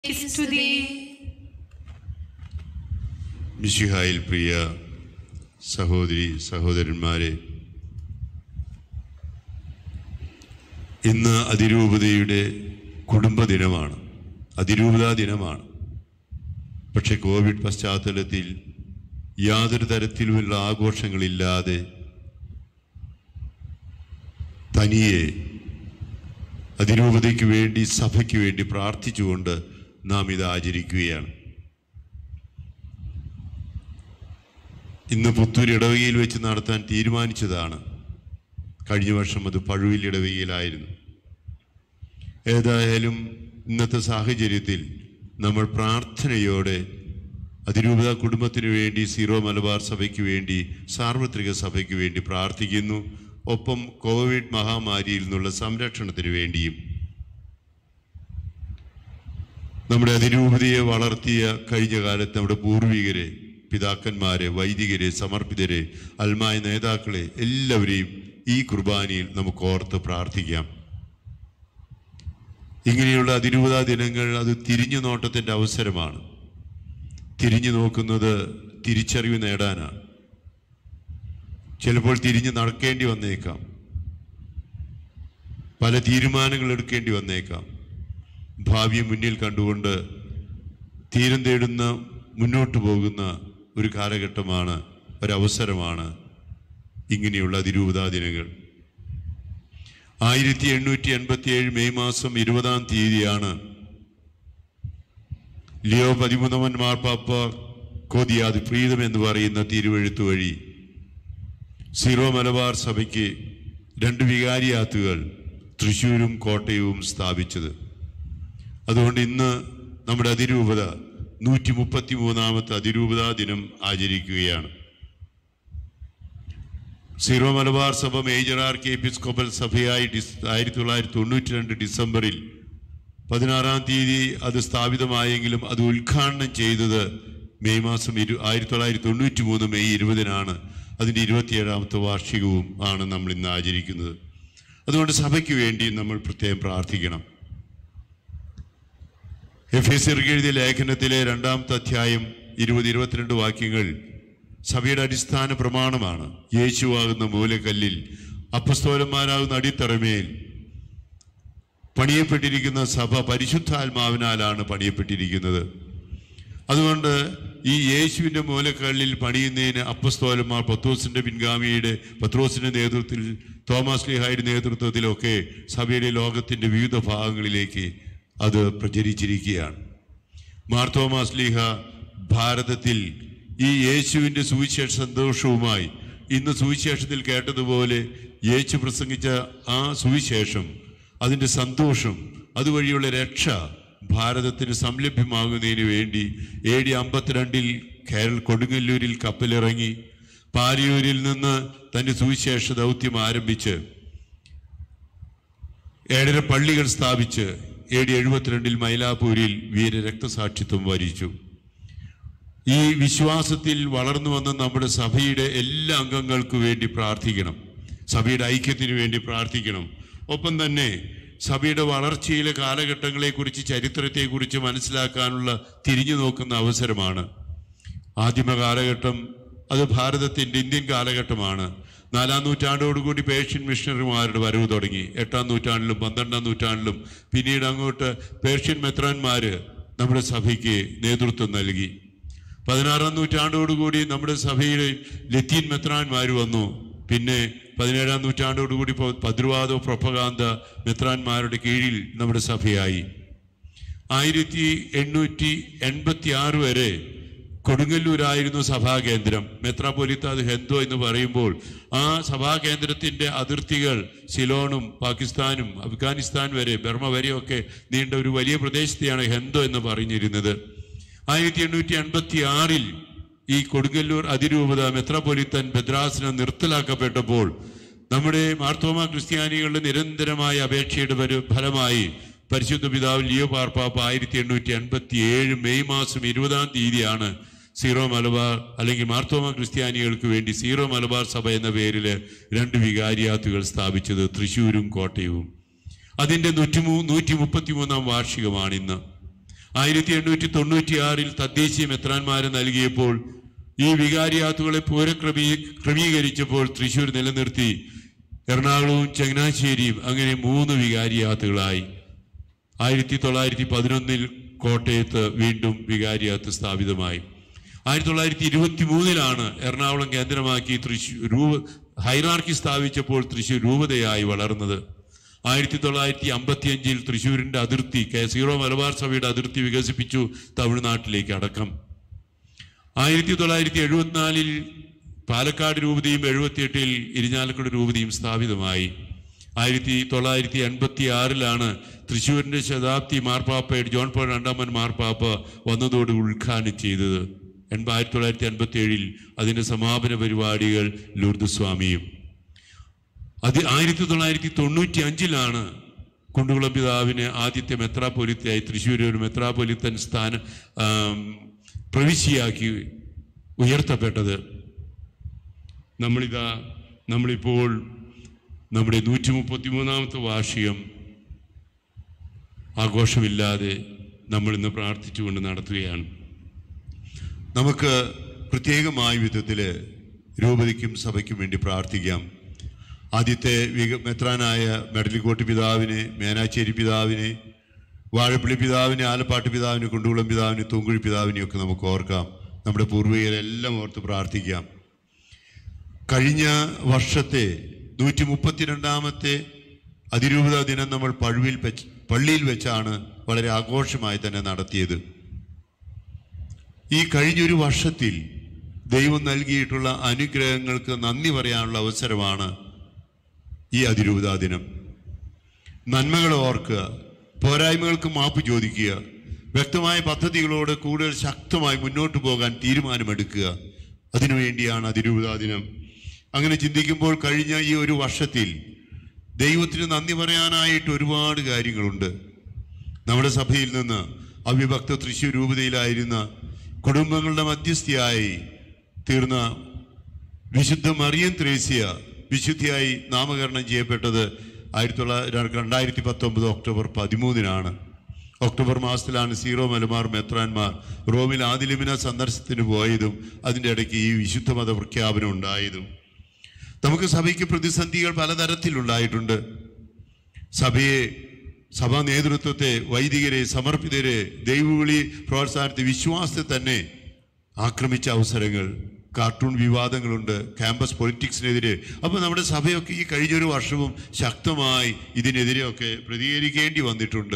സ്തുതി മിശിഹായിൽ പ്രിയ സഹോദരി സഹോദരന്മാരെ ഇന്ന് അതിരൂപതയുടെ കുടുംബദിനമാണ് അതിരൂപതാ ദിനമാണ് പക്ഷെ കോവിഡ് പശ്ചാത്തലത്തിൽ യാതൊരു തരത്തിലുമുള്ള ആഘോഷങ്ങളില്ലാതെ തനിയെ അതിരൂപതയ്ക്ക് വേണ്ടി സഭയ്ക്ക് വേണ്ടി പ്രാർത്ഥിച്ചുകൊണ്ട് നാം ഇത് ആചരിക്കുകയാണ് ഇന്ന് പുത്തൂർ ഇടവകയിൽ വെച്ച് നടത്താൻ തീരുമാനിച്ചതാണ് കഴിഞ്ഞ വർഷം അത് പഴുവിൽ ഇടവകയിലായിരുന്നു ഏതായാലും ഇന്നത്തെ സാഹചര്യത്തിൽ നമ്മൾ പ്രാർത്ഥനയോടെ അതിരൂപത കുടുംബത്തിന് വേണ്ടി സീറോ മലബാർ സഭയ്ക്ക് വേണ്ടി സാർവത്രിക സഭയ്ക്ക് വേണ്ടി പ്രാർത്ഥിക്കുന്നു ഒപ്പം കോവിഡ് മഹാമാരിയിൽ നിന്നുള്ള സംരക്ഷണത്തിന് വേണ്ടിയും നമ്മുടെ അതിരൂപതയെ വളർത്തിയ കഴിഞ്ഞ കാലത്ത് നമ്മുടെ പൂർവികരെ പിതാക്കന്മാരെ വൈദികരെ സമർപ്പിതരെ അൽമായ നേതാക്കളെ എല്ലാവരെയും ഈ കുർബാനയിൽ നമുക്ക് ഓർത്ത് പ്രാർത്ഥിക്കാം ഇങ്ങനെയുള്ള അതിരൂപതാ ദിനങ്ങൾ അത് തിരിഞ്ഞു നോട്ടത്തിൻ്റെ അവസരമാണ് തിരിഞ്ഞു നോക്കുന്നത് തിരിച്ചറിവ് നേടാനാണ് ചിലപ്പോൾ തിരിഞ്ഞു നടക്കേണ്ടി വന്നേക്കാം പല തീരുമാനങ്ങൾ എടുക്കേണ്ടി വന്നേക്കാം ഭാവി മുന്നിൽ കണ്ടുകൊണ്ട് തീരം തേടുന്ന മുന്നോട്ട് പോകുന്ന ഒരു കാലഘട്ടമാണ് ഒരവസരമാണ് ഇങ്ങനെയുള്ള അതിരൂപതാ ദിനങ്ങൾ ആയിരത്തി എണ്ണൂറ്റി എൺപത്തി ഏഴ് മെയ് മാസം ഇരുപതാം തീയതിയാണ് ലിയോ പതിമൂന്നവൻ മാർപ്പാപ്പ കോതിയാത് പ്രീതം എന്ന് പറയുന്ന തിരുവഴുത്ത് വഴി സീറോ മലബാർ സഭയ്ക്ക് രണ്ട് വികാരിയാത്തുകൾ തൃശ്ശൂരും കോട്ടയവും സ്ഥാപിച്ചത് അതുകൊണ്ട് ഇന്ന് നമ്മുടെ അതിരൂപത നൂറ്റി മുപ്പത്തി മൂന്നാമത്തെ അതിരൂപതാ ദിനം ആചരിക്കുകയാണ് സീറോ മലബാർ സഭ മേജർ ആർക്കി എപ്പിസ്കോപ്പൽ സഭയായി ഡിസ് ആയിരത്തി തൊള്ളായിരത്തി തൊണ്ണൂറ്റി രണ്ട് ഡിസംബറിൽ പതിനാറാം തീയതി അത് സ്ഥാപിതമായെങ്കിലും അത് ഉദ്ഘാടനം ചെയ്തത് മെയ് മാസം ഇരു ആയിരത്തി തൊള്ളായിരത്തി തൊണ്ണൂറ്റി മൂന്ന് മെയ് ഇരുപതിനാണ് അതിൻ്റെ ഇരുപത്തിയേഴാമത്തെ വാർഷികവും ആണ് നമ്മൾ ഇന്ന് ആചരിക്കുന്നത് അതുകൊണ്ട് സഭയ്ക്ക് വേണ്ടി നമ്മൾ പ്രത്യേകം പ്രാർത്ഥിക്കണം എഫ് എസ് എഴുതിയ ലേഖനത്തിലെ രണ്ടാമത്തെ അധ്യായം ഇരുപത് ഇരുപത്തിരണ്ട് വാക്യങ്ങൾ സഭയുടെ അടിസ്ഥാന പ്രമാണമാണ് യേശുവാകുന്ന മൂലക്കല്ലിൽ അപ്പസ്തോലന്മാരാകുന്ന അടിത്തറമേൽ പണിയപ്പെട്ടിരിക്കുന്ന സഭ പരിശുദ്ധാത്മാവിനാലാണ് പണിയപ്പെട്ടിരിക്കുന്നത് അതുകൊണ്ട് ഈ യേശുവിൻ്റെ മൂലക്കല്ലിൽ പണിയുന്നതിന് അപ്പസ്തോലന്മാർ പത്രോസിൻ്റെ പിൻഗാമിയുടെ പത്രോസിൻ്റെ നേതൃത്വത്തിൽ തോമസ് ലിഹായുടെ നേതൃത്വത്തിലൊക്കെ സഭയുടെ ലോകത്തിൻ്റെ വിവിധ ഭാഗങ്ങളിലേക്ക് അത് പ്രചരിച്ചിരിക്കുകയാണ് മാർ തോമസ് ലീഹ ഭാരതത്തിൽ ഈ യേശുവിൻ്റെ സുവിശേഷ സന്തോഷവുമായി ഇന്ന് സുവിശേഷത്തിൽ കേട്ടതുപോലെ യേശു പ്രസംഗിച്ച ആ സുവിശേഷം അതിൻ്റെ സന്തോഷം അതുവഴിയുള്ള രക്ഷ ഭാരതത്തിന് സംലഭ്യമാകുന്നതിന് വേണ്ടി എ ഡി അമ്പത്തിരണ്ടിൽ കേരള കൊടുങ്ങല്ലൂരിൽ കപ്പലിറങ്ങി പാരിയൂരിൽ നിന്ന് തൻ്റെ സുവിശേഷ ദൗത്യം ആരംഭിച്ച് ഏഴര പള്ളികൾ സ്ഥാപിച്ച് എ ഡി എഴുപത്തിരണ്ടിൽ മൈലാപൂരിൽ വീര രക്തസാക്ഷിത്വം വരിച്ചു ഈ വിശ്വാസത്തിൽ വളർന്നു വന്ന നമ്മുടെ സഭയുടെ എല്ലാ അംഗങ്ങൾക്കു വേണ്ടി പ്രാർത്ഥിക്കണം സഭയുടെ ഐക്യത്തിന് വേണ്ടി പ്രാർത്ഥിക്കണം ഒപ്പം തന്നെ സഭയുടെ വളർച്ചയിലെ കാലഘട്ടങ്ങളെക്കുറിച്ച് ചരിത്രത്തെക്കുറിച്ച് മനസ്സിലാക്കാനുള്ള തിരിഞ്ഞു നോക്കുന്ന അവസരമാണ് ആദിമ കാലഘട്ടം അത് ഭാരതത്തിൻ്റെ ഇന്ത്യൻ കാലഘട്ടമാണ് നാലാം നൂറ്റാണ്ടോടുകൂടി പേർഷ്യൻ മിഷണറിമാരുടെ വരവ് തുടങ്ങി എട്ടാം നൂറ്റാണ്ടിലും പന്ത്രണ്ടാം നൂറ്റാണ്ടിലും പിന്നീട് അങ്ങോട്ട് പേർഷ്യൻ മെത്രാന്മാര് നമ്മുടെ സഭയ്ക്ക് നേതൃത്വം നൽകി പതിനാറാം നൂറ്റാണ്ടോടുകൂടി നമ്മുടെ സഭയുടെ ലത്തീൻ മെത്രാന്മാർ വന്നു പിന്നെ പതിനേഴാം നൂറ്റാണ്ടോടുകൂടി ഇപ്പോൾ പദ്രുവാദോ പ്രൊപ്പകാന്ത മെത്രാന്മാരുടെ കീഴിൽ നമ്മുടെ സഭയായി ആയിരത്തി എണ്ണൂറ്റി എൺപത്തി ആറ് വരെ കൊടുങ്ങല്ലൂരായിരുന്നു സഭാകേന്ദ്രം മെത്രാപൊലിത്ത ഹെന്തോ എന്ന് പറയുമ്പോൾ ആ സഭാകേന്ദ്രത്തിന്റെ അതിർത്തികൾ സിലോണും പാകിസ്ഥാനും അഫ്ഗാനിസ്ഥാൻ വരെ ബർമ വരെയൊക്കെ നീണ്ട ഒരു വലിയ പ്രദേശത്തെയാണ് ഹെന്തോ എന്ന് പറഞ്ഞിരുന്നത് ആയിരത്തി എണ്ണൂറ്റി എൺപത്തി ആറിൽ ഈ കൊടുങ്ങല്ലൂർ അതിരൂപത മെത്രാപൊലിത്തൻ ബദ്രാസനം നിർത്തലാക്കപ്പെട്ടപ്പോൾ നമ്മുടെ മാർത്തോമ ക്രിസ്ത്യാനികളുടെ നിരന്തരമായ അപേക്ഷയുടെ ഫല- ഫലമായി പരിശുദ്ധ പിതാവ് ലിയോ പാർപ്പാപ്പ ആയിരത്തി എണ്ണൂറ്റി എൺപത്തി ഏഴ് മെയ് മാസം ഇരുപതാം തീയതിയാണ് സീറോ മലബാർ അല്ലെങ്കിൽ മാർത്തോമ ക്രിസ്ത്യാനികൾക്ക് വേണ്ടി സീറോ മലബാർ സഭ എന്ന പേരിൽ രണ്ട് വികാരിയാത്തുകൾ സ്ഥാപിച്ചത് തൃശ്ശൂരും കോട്ടയവും അതിൻ്റെ നൂറ്റി മൂ നൂറ്റി മുപ്പത്തി മൂന്നാം വാർഷികമാണ് ഇന്ന് ആയിരത്തി എണ്ണൂറ്റി തൊണ്ണൂറ്റിയാറിൽ തദ്ദേശീയ മെത്രാന്മാരെ നൽകിയപ്പോൾ ഈ വികാരിയാത്തുകളെ പുനഃക്രമീ ക്രമീകരിച്ചപ്പോൾ തൃശൂർ നിലനിർത്തി എറണാകുളവും ചങ്ങനാശ്ശേരിയും അങ്ങനെ മൂന്ന് വികാരിയാത്തുകളായി ആയിരത്തി തൊള്ളായിരത്തി പതിനൊന്നിൽ കോട്ടയത്ത് വീണ്ടും വികാരിയാത്ത് സ്ഥാപിതമായി ആയിരത്തി തൊള്ളായിരത്തി ഇരുപത്തി മൂന്നിലാണ് എറണാകുളം കേന്ദ്രമാക്കി തൃശൂർ രൂപ ഹൈറാർക്കി സ്ഥാപിച്ചപ്പോൾ തൃശൂർ രൂപതയായി വളർന്നത് ആയിരത്തി തൊള്ളായിരത്തി അമ്പത്തി അഞ്ചിൽ തൃശ്ശൂരിന്റെ അതിർത്തി കെ സീറോ മലബാർ സഭയുടെ അതിർത്തി വികസിപ്പിച്ചു തമിഴ്നാട്ടിലേക്ക് അടക്കം ആയിരത്തി തൊള്ളായിരത്തി എഴുപത്തിനാലിൽ പാലക്കാട് രൂപതയും എഴുപത്തിയെട്ടിൽ ഇരിഞ്ഞാലക്കുട രൂപതയും സ്ഥാപിതമായി ആയിരത്തി തൊള്ളായിരത്തി എൺപത്തി ആറിലാണ് തൃശ്ശൂരിന്റെ ശതാബ്ദി മാർപ്പാപ്പയുടെ ജോൺ പോൾ രണ്ടാമൻ മാർപ്പാപ്പ വന്നതോട് ഉദ്ഘാടനം ചെയ്തത് എൺപ ആയിരത്തി തൊള്ളായിരത്തി എൺപത്തി ഏഴിൽ അതിന്റെ സമാപന പരിപാടികൾ ലൂർദ് സ്വാമിയും അത് ആയിരത്തി തൊള്ളായിരത്തി തൊണ്ണൂറ്റി അഞ്ചിലാണ് കുണ്ടുകുളം പിതാവിന് ആദ്യത്തെ മെത്രാപ്പൊലിത്തയായി തൃശ്ശൂർ ഒരു മെത്രാപ്പൊലിത്തൻ സ്ഥാനം ആം, പ്രവിശ്യയാക്കി ഉയർത്തപ്പെട്ടത് നമ്മളിതാ നമ്മളിപ്പോൾ നമ്മുടെ നൂറ്റി മുപ്പത്തി മൂന്നാമത്തെ വാർഷികം ആഘോഷമില്ലാതെ നമ്മൾ ഇന്ന് പ്രാർത്ഥിച്ചുകൊണ്ട് നടത്തുകയാണ് നമുക്ക് പ്രത്യേകമായ വിധത്തിൽ രൂപതയ്ക്കും സഭയ്ക്കും വേണ്ടി പ്രാർത്ഥിക്കാം ആദ്യത്തെ വിക മെത്രാനായ മെഡലിക്കോട്ട് പിതാവിനെ മേനാച്ചേരി പിതാവിനെ വാഴപ്പള്ളി പിതാവിനെ ആലപ്പാട്ട് പിതാവിനെ കുണ്ടുകുളം പിതാവിനെ തൂങ്കുഴി പിതാവിനെ ഒക്കെ നമുക്ക് ഓർക്കാം നമ്മുടെ പൂർവികരെല്ലാം ഓർത്ത് പ്രാർത്ഥിക്കാം കഴിഞ്ഞ വർഷത്തെ നൂറ്റി മുപ്പത്തിരണ്ടാമത്തെ അതിരൂപത ദിനം നമ്മൾ പഴുവിൽ വെച്ച് പള്ളിയിൽ വെച്ചാണ് വളരെ ആഘോഷമായി തന്നെ നടത്തിയത് ഈ കഴിഞ്ഞൊരു വർഷത്തിൽ ദൈവം നൽകിയിട്ടുള്ള അനുഗ്രഹങ്ങൾക്ക് നന്ദി പറയാനുള്ള അവസരമാണ് ഈ അതിരൂപതാ ദിനം നന്മകൾ ഓർക്കുക പോരായ്മകൾക്ക് മാപ്പ് ചോദിക്കുക വ്യക്തമായ പദ്ധതികളോട് കൂടുതൽ ശക്തമായി മുന്നോട്ട് പോകാൻ തീരുമാനമെടുക്കുക അതിനുവേണ്ടിയാണ് അതിരൂപതാ ദിനം അങ്ങനെ ചിന്തിക്കുമ്പോൾ കഴിഞ്ഞ ഈ ഒരു വർഷത്തിൽ ദൈവത്തിന് നന്ദി പറയാനായിട്ട് ഒരുപാട് കാര്യങ്ങളുണ്ട് നമ്മുടെ സഭയിൽ നിന്ന് അവിഭക്ത തൃശ്ശൂർ രൂപതയിലായിരുന്ന കുടുംബങ്ങളുടെ മധ്യസ്ഥയായി തീർന്ന വിശുദ്ധ മറിയം ത്രേസ്യ വിശുദ്ധിയായി നാമകരണം ചെയ്യപ്പെട്ടത് ആയിരത്തി തൊള്ളായിരത്തി രണ്ടായിരത്തി പത്തൊമ്പത് ഒക്ടോബർ പതിമൂന്നിനാണ് ഒക്ടോബർ മാസത്തിലാണ് സീറോ മലബാർ മെത്രാന്മാർ റോമിൽ ആദിലിമിന സന്ദർശനത്തിന് പോയതും അതിൻ്റെ ഇടയ്ക്ക് ഈ വിശുദ്ധ മത പ്രഖ്യാപനം ഉണ്ടായതും നമുക്ക് സഭയ്ക്ക് പ്രതിസന്ധികൾ പലതരത്തിലുണ്ടായിട്ടുണ്ട് സഭയെ സഭാ നേതൃത്വത്തെ വൈദികരെ സമർപ്പിതരെ ദൈവവിളി പ്രോത്സാഹനത്തെ വിശ്വാസത്തെ തന്നെ ആക്രമിച്ച അവസരങ്ങൾ കാർട്ടൂൺ വിവാദങ്ങളുണ്ട് ക്യാമ്പസ് പൊളിറ്റിക്സിനെതിരെ അപ്പോൾ നമ്മുടെ സഭയൊക്കെ ഈ കഴിഞ്ഞൊരു വർഷവും ശക്തമായി ഇതിനെതിരെയൊക്കെ പ്രതികരിക്കേണ്ടി വന്നിട്ടുണ്ട്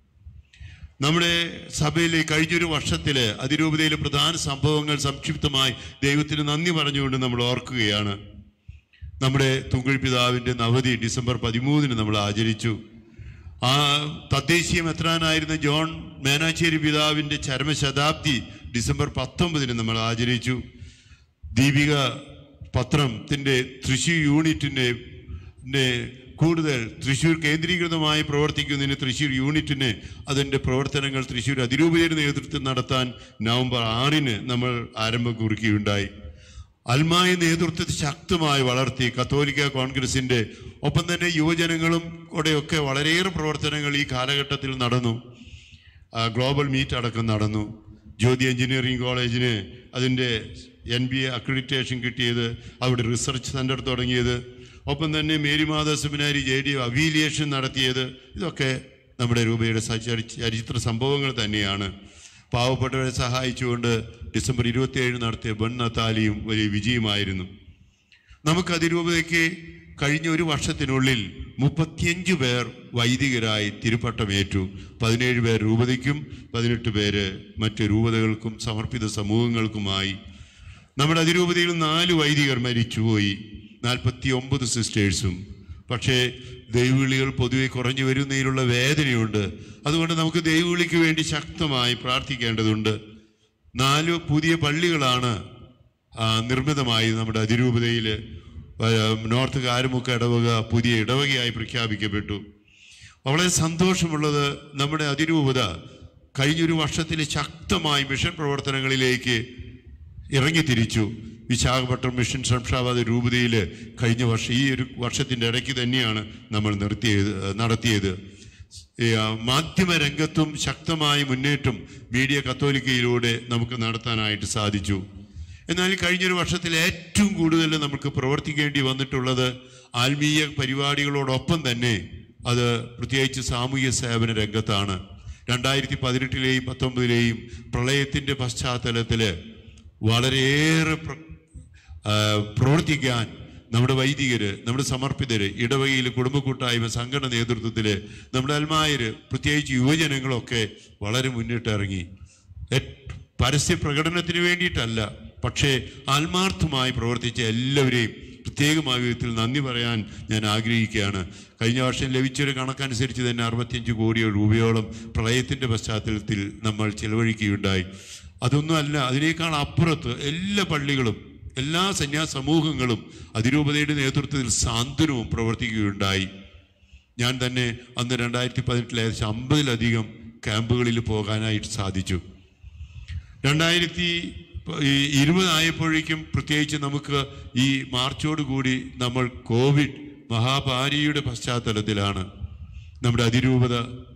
നമ്മുടെ സഭയിലെ കഴിഞ്ഞൊരു വർഷത്തിലെ അതിരൂപതയിലെ പ്രധാന സംഭവങ്ങൾ സംക്ഷിപ്തമായി ദൈവത്തിന് നന്ദി പറഞ്ഞുകൊണ്ട് നമ്മൾ ഓർക്കുകയാണ് നമ്മുടെ തുങ്കുഴി പിതാവിൻ്റെ നവതി ഡിസംബർ പതിമൂന്നിന് നമ്മൾ ആചരിച്ചു ആ തദ്ദേശീയ മെത്രാനായിരുന്ന ജോൺ മേനാച്ചേരി പിതാവിൻ്റെ ചരമശതാബ്ദി ഡിസംബർ പത്തൊമ്പതിന് നമ്മൾ ആചരിച്ചു ദീപിക പത്രത്തിൻ്റെ തൃശ്ശൂർ യൂണിറ്റിൻ്റെ ന്റെ കൂടുതൽ തൃശ്ശൂർ കേന്ദ്രീകൃതമായി പ്രവർത്തിക്കുന്നതിന് തൃശ്ശൂർ യൂണിറ്റിന് അതിൻ്റെ പ്രവർത്തനങ്ങൾ തൃശ്ശൂർ അതിരൂപതയുടെ നേതൃത്വം നടത്താൻ നവംബർ ആറിന് നമ്മൾ ആരംഭം കുറിക്കുകയുണ്ടായി അൽമായ നേതൃത്വത്തെ ശക്തമായി വളർത്തി കത്തോലിക്ക കോൺഗ്രസിന്റെ ഒപ്പം തന്നെ യുവജനങ്ങളും കൂടെയൊക്കെ വളരെയേറെ പ്രവർത്തനങ്ങൾ ഈ കാലഘട്ടത്തിൽ നടന്നു ആ, ഗ്ലോബൽ മീറ്റ് അടക്കം നടന്നു ജ്യോതി എഞ്ചിനീയറിംഗ് കോളേജിന് അതിൻ്റെ എൻ ബി എ അക്രഡിറ്റേഷൻ കിട്ടിയത് അവിടെ റിസർച്ച് സെൻറ്റർ തുടങ്ങിയത് ഒപ്പം തന്നെ Marymatha seminary J D affiliation നടത്തിയത് ഇതൊക്കെ നമ്മുടെ രൂപയുടെ സ- ചരി- ചരിത്ര സംഭവങ്ങൾ തന്നെയാണ് പാവപ്പെട്ടവരെ സഹായിച്ചുകൊണ്ട് ഡിസംബർ ഇരുപത്തിയേഴ് നടത്തിയ ബൺ നത്താലിയും വലിയ വിജയമായിരുന്നു നമുക്ക് അതിരൂപതയ്ക്ക് കഴിഞ്ഞ ഒരു വർഷത്തിനുള്ളിൽ മുപ്പത്തിയഞ്ച് പേർ വൈദികരായി തിരുപ്പട്ടമേറ്റു പതിനേഴ് പേർ രൂപതയ്ക്കും പതിനെട്ട് പേര് മറ്റ് രൂപതകൾക്കും സമർപ്പിത സമൂഹങ്ങൾക്കുമായി നമ്മുടെ അതിരൂപതയിൽ നാല് വൈദികർ മരിച്ചുപോയി നാൽപ്പത്തി ഒമ്പത് സിസ്റ്റേഴ്സും പക്ഷേ ദൈവവിളികൾ പൊതുവെ കുറഞ്ഞു വരുന്നതിലുള്ള വേദനയുണ്ട് അതുകൊണ്ട് നമുക്ക് ദൈവവിളിക്ക് വേണ്ടി ശക്തമായി പ്രാർത്ഥിക്കേണ്ടതുണ്ട് നാല് പുതിയ പള്ളികളാണ് ആ, നിർമ്മിതമായി നമ്മുടെ അതിരൂപതയിൽ നോർത്ത് കാരുമുക്ക ഇടവക പുതിയ ഇടവകയായി പ്രഖ്യാപിക്കപ്പെട്ടു വളരെ സന്തോഷമുള്ളത് നമ്മുടെ അതിരൂപത കഴിഞ്ഞൊരു വർഷത്തിൽ ശക്തമായി മിഷൻ പ്രവർത്തനങ്ങളിലേക്ക് ഇറങ്ങിത്തിരിച്ചു വിശാഖപട്ടണം മിഷൻ ശംഷാബാദ് രൂപതയിൽ കഴിഞ്ഞ വർഷം ഈ ഒരു വർഷത്തിൻ്റെ ഇടയ്ക്ക് തന്നെയാണ് നമ്മൾ നിർത്തിയത് നടത്തിയത് ഈ, ആ, മാധ്യമ രംഗത്തും ശക്തമായ മുന്നേറ്റം മീഡിയ കത്തോലിക്കയിലൂടെ നമുക്ക് നടത്താനായിട്ട് സാധിച്ചു എന്നാൽ കഴിഞ്ഞൊരു വർഷത്തിൽ ഏറ്റവും കൂടുതൽ നമുക്ക് പ്രവർത്തിക്കേണ്ടി വന്നിട്ടുള്ളത് ആത്മീയ പരിപാടികളോടൊപ്പം തന്നെ അത് പ്രത്യേകിച്ച് സാമൂഹ്യ സേവന രംഗത്താണ് രണ്ടായിരത്തി പതിനെട്ടിലെയും പത്തൊമ്പതിലെയും പ്രളയത്തിൻ്റെ പശ്ചാത്തലത്തിൽ വളരെയേറെ പ്ര- ആ, പ്രവർത്തിക്കാൻ നമ്മുടെ വൈദികര് നമ്മുടെ സമർപ്പിതര് ഇടവകയിൽ കുടുംബ കൂട്ടായ്മ സംഘടന നേതൃത്വത്തില് നമ്മുടെ അൽമായര് പ്രത്യേകിച്ച് യുവജനങ്ങളൊക്കെ വളരെ മുന്നിട്ടിറങ്ങി എ- പരസ്യ പ്രകടനത്തിന് വേണ്ടിയിട്ടല്ല പക്ഷേ ആത്മാർത്ഥമായി പ്രവർത്തിച്ച എല്ലാവരെയും പ്രത്യേകമായ വിധത്തിൽ നന്ദി പറയാൻ ഞാൻ ആഗ്രഹിക്കുകയാണ് കഴിഞ്ഞ വർഷം ലഭിച്ചൊരു കണക്കനുസരിച്ച് തന്നെ അറുപത്തിയഞ്ച് കോടി രൂപയോളം പ്രളയത്തിൻ്റെ പശ്ചാത്തലത്തിൽ നമ്മൾ ചെലവഴിക്കുകയുണ്ടായി അതൊന്നും അല്ല അതിനേക്കാൾ അപ്പുറത്ത് എല്ലാ പള്ളികളും എല്ലാ സന്യാസ സമൂഹങ്ങളും അതിരൂപതയുടെ നേതൃത്വത്തിൽ സാന്ത്വനവും പ്രവർത്തിക്കുകയുണ്ടായി ഞാൻ തന്നെ അന്ന് രണ്ടായിരത്തി പതിനെട്ടിൽ ഏകദേശം അമ്പതിലധികം ക്യാമ്പുകളിൽ പോകാനായിട്ട് സാധിച്ചു രണ്ടായിരത്തി ഈ ഇരുപതായപ്പോഴേക്കും പ്രത്യേകിച്ച് നമുക്ക് ഈ മാർച്ചോട് കൂടി നമ്മൾ കോവിഡ് മഹാഭാരിയുടെ പശ്ചാത്തലത്തിലാണ് നമ്മുടെ അതിരൂപത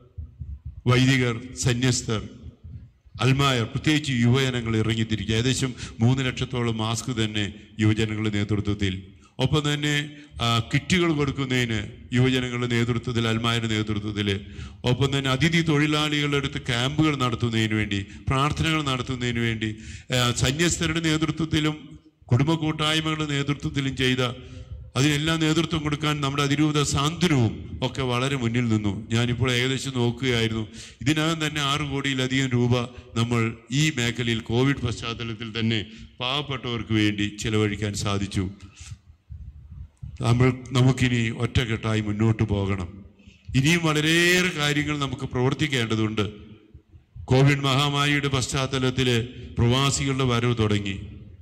വൈദികർ സന്യസ്തർ അൽമായർ പ്രത്യേകിച്ച് യുവജനങ്ങൾ ഇറങ്ങിത്തിരിക്കുക ഏകദേശം മൂന്ന് ലക്ഷത്തോളം മാസ്ക് തന്നെ യുവജനങ്ങളുടെ നേതൃത്വത്തിൽ ഒപ്പം തന്നെ ആ, കിറ്റുകൾ കൊടുക്കുന്നതിന് യുവജനങ്ങളുടെ നേതൃത്വത്തിൽ അൽമായരുടെ നേതൃത്വത്തിൽ ഒപ്പം തന്നെ അതിഥി തൊഴിലാളികളുടെ അടുത്ത് ക്യാമ്പുകൾ നടത്തുന്നതിന് വേണ്ടി പ്രാർത്ഥനകൾ നടത്തുന്നതിന് വേണ്ടി ആ, സന്യസ്തരുടെ നേതൃത്വത്തിലും കുടുംബ കൂട്ടായ്മകളുടെ നേതൃത്വത്തിലും ചെയ്ത അതിനെല്ലാം നേതൃത്വം കൊടുക്കാൻ നമ്മുടെ അതിരൂപത സാന്ത്വനവും ഒക്കെ വളരെ മുന്നിൽ നിന്നു ഞാനിപ്പോൾ ഏകദേശം നോക്കുകയായിരുന്നു ഇതിനകം തന്നെ ആറ് കോടിയിലധികം രൂപ നമ്മൾ ഈ മേഖലയിൽ കോവിഡ് പശ്ചാത്തലത്തിൽ തന്നെ പാവപ്പെട്ടവർക്ക് വേണ്ടി ചെലവഴിക്കാൻ സാധിച്ചു നമ്മൾ നമുക്കിനി ഒറ്റക്കെട്ടായി മുന്നോട്ട് പോകണം ഇനിയും വളരെയേറെ കാര്യങ്ങൾ നമുക്ക് പ്രവർത്തിക്കേണ്ടതുണ്ട് കോവിഡ് മഹാമാരിയുടെ പശ്ചാത്തലത്തിൽ പ്രവാസികളുടെ വരവ് തുടങ്ങി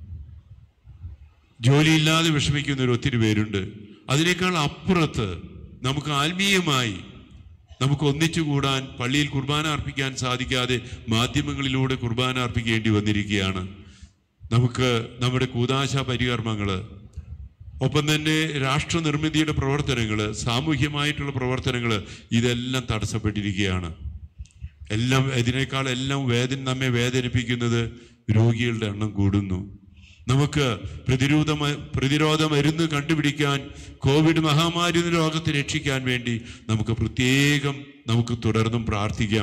ജോലിയില്ലാതെ വിഷമിക്കുന്നവർ ഒത്തിരി പേരുണ്ട് അതിനേക്കാൾ അപ്പുറത്ത് നമുക്ക് ആത്മീയമായി നമുക്ക് ഒന്നിച്ചു കൂടാൻ പള്ളിയിൽ കുർബാന അർപ്പിക്കാൻ സാധിക്കാതെ മാധ്യമങ്ങളിലൂടെ കുർബാന അർപ്പിക്കേണ്ടി വന്നിരിക്കുകയാണ് നമുക്ക് നമ്മുടെ കൂതാശ പരികർമ്മങ്ങൾ ഒപ്പം തന്നെ രാഷ്ട്ര നിർമ്മിതിയുടെ പ്രവർത്തനങ്ങൾ സാമൂഹ്യമായിട്ടുള്ള പ്രവർത്തനങ്ങൾ ഇതെല്ലാം തടസ്സപ്പെട്ടിരിക്കുകയാണ് എല്ലാം ഇതിനേക്കാൾ എല്ലാം വേദന നമ്മെ വേദനിപ്പിക്കുന്നത് രോഗികളുടെ എണ്ണം കൂടുന്നു നമുക്ക് പ്രതിരോധ മ- പ്രതിരോധ മരുന്ന് കണ്ടുപിടിക്കാൻ കോവിഡ് മഹാമാരി രോഗത്തെ രക്ഷിക്കാൻ വേണ്ടി നമുക്ക് പ്രത്യേകം നമുക്ക് തുടർന്നും പ്രാർത്ഥിക്കാം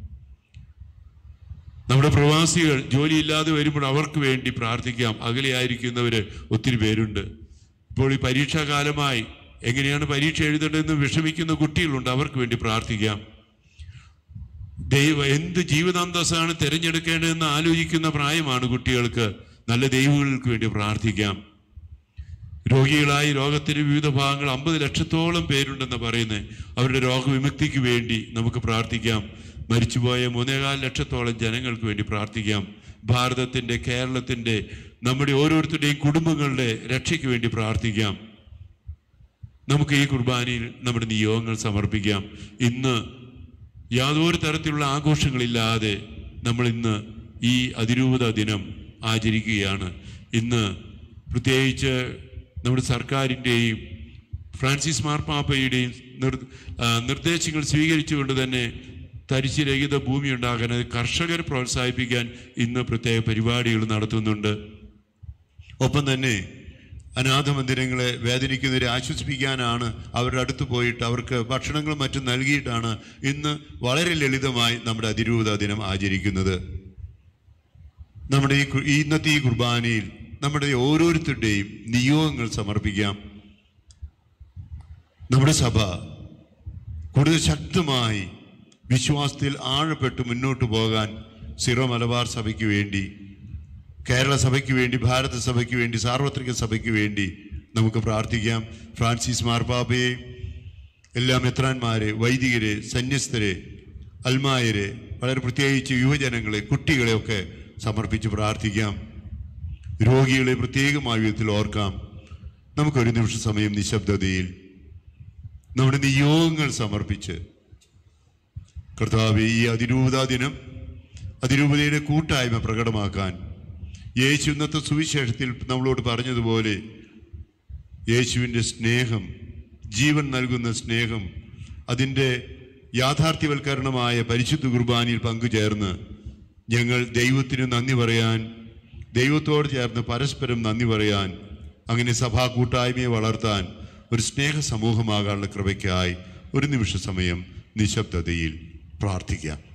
നമ്മുടെ പ്രവാസികൾ ജോലിയില്ലാതെ വരുമ്പോൾ അവർക്ക് വേണ്ടി പ്രാർത്ഥിക്കാം അകലെയായിരിക്കുന്നവര് ഒത്തിരി പേരുണ്ട് ഇപ്പോൾ ഈ പരീക്ഷാ കാലമായി എങ്ങനെയാണ് പരീക്ഷ എഴുതേണ്ടതെന്ന് വിഷമിക്കുന്ന കുട്ടികളുണ്ട് അവർക്ക് വേണ്ടി പ്രാർത്ഥിക്കാം ദൈവ എന്ത് ജീവിതാന്തസ്സാണ് തിരഞ്ഞെടുക്കേണ്ടതെന്ന് ആലോചിക്കുന്ന പ്രായമാണ് കുട്ടികൾക്ക് നല്ല ദൈവങ്ങൾക്ക് വേണ്ടി പ്രാർത്ഥിക്കാം രോഗികളായി ലോകത്തിന്റെ വിവിധ ഭാഗങ്ങൾ അമ്പത് ലക്ഷത്തോളം പേരുണ്ടെന്ന് പറയുന്നത് അവരുടെ രോഗവിമുക്തിക്ക് വേണ്ടി നമുക്ക് പ്രാർത്ഥിക്കാം മരിച്ചുപോയ മൂന്നേകാൽ ലക്ഷത്തോളം ജനങ്ങൾക്ക് വേണ്ടി പ്രാർത്ഥിക്കാം ഭാരതത്തിന്റെ കേരളത്തിന്റെ നമ്മുടെ ഓരോരുത്തരുടെയും കുടുംബങ്ങളുടെ രക്ഷയ്ക്ക് വേണ്ടി പ്രാർത്ഥിക്കാം നമുക്ക് ഈ കുർബാനയിൽ നമ്മുടെ നിയോഗങ്ങൾ സമർപ്പിക്കാം ഇന്ന് യാതൊരു തരത്തിലുള്ള ആഘോഷങ്ങളില്ലാതെ നമ്മൾ ഇന്ന് ഈ അതിരൂപത ദിനം ആചരിക്കുകയാണ് ഇന്ന് പ്രത്യേകിച്ച് നമ്മുടെ സർക്കാരിൻ്റെയും ഫ്രാൻസിസ് മാർപ്പാപ്പയുടെയും നിർ ആ, നിർദ്ദേശങ്ങൾ സ്വീകരിച്ചുകൊണ്ട് തന്നെ തരിശുരഹിത ഭൂമി ഉണ്ടാകാൻ അത് കർഷകരെ പ്രോത്സാഹിപ്പിക്കാൻ ഇന്ന് പ്രത്യേക പരിപാടികൾ നടത്തുന്നുണ്ട് ഒപ്പം തന്നെ അനാഥ മന്ദിരങ്ങളെ വേദനിക്കുന്നവരെ ആശ്വസിപ്പിക്കാനാണ് അവരുടെ അടുത്ത് പോയിട്ട് അവർക്ക് ഭക്ഷണങ്ങളും മറ്റും നൽകിയിട്ടാണ് ഇന്ന് വളരെ ലളിതമായി നമ്മുടെ അതിരൂപത ദിനം ആചരിക്കുന്നത് നമ്മുടെ ഈ കു- ഈ ഇന്നത്തെ ഈ കുർബാനയിൽ നമ്മുടെ ഓരോരുത്തരുടെയും നിയോഗങ്ങൾ സമർപ്പിക്കാം നമ്മുടെ സഭ കൂടുതൽ ശക്തമായി വിശ്വാസത്തിൽ ആഴപ്പെട്ട് മുന്നോട്ട് പോകാൻ സിറോ മലബാർ സഭയ്ക്ക് വേണ്ടി കേരള സഭയ്ക്ക് വേണ്ടി ഭാരത സഭയ്ക്ക് വേണ്ടി സാർവത്രിക സഭയ്ക്ക് വേണ്ടി നമുക്ക് പ്രാർത്ഥിക്കാം ഫ്രാൻസിസ് മാർപ്പാപ്പയെ എല്ലാ മെത്രാന്മാരെ വൈദികരെ സന്യസ്തരെ അൽമായരെ വളരെ പ്രത്യേകിച്ച് യുവജനങ്ങളെ കുട്ടികളെ ഒക്കെ സമർപ്പിച്ച് പ്രാർത്ഥിക്കാം രോഗികളെ പ്രത്യേകമായ വിധത്തിൽ ഓർക്കാം നമുക്കൊരു നിമിഷ സമയം നിശബ്ദതയിൽ നമ്മുടെ നിയോഗങ്ങൾ സമർപ്പിച്ച് കർത്താവ് ഈ അതിരൂപതാ ദിനം അതിരൂപതയുടെ കൂട്ടായ്മ പ്രകടമാക്കാൻ യേശു ഇന്നത്തെ സുവിശേഷത്തിൽ നമ്മളോട് പറഞ്ഞതുപോലെ യേശുവിൻ്റെ സ്നേഹം ജീവൻ നൽകുന്ന സ്നേഹം അതിൻ്റെ യാഥാർത്ഥ്യവൽക്കരണമായ പരിശുദ്ധ കുർബാനയിൽ പങ്കുചേർന്ന് ഞങ്ങൾ ദൈവത്തിന് നന്ദി പറയാൻ ദൈവത്തോട് ചേർന്ന് പരസ്പരം നന്ദി പറയാൻ അങ്ങനെ സഭാ കൂട്ടായ്മയെ വളർത്താൻ ഒരു സ്നേഹ സമൂഹമാകാനുള്ള കൃപയ്ക്കായി ഒരു നിമിഷ സമയം നിശബ്ദതയിൽ പ്രാർത്ഥിക്കാം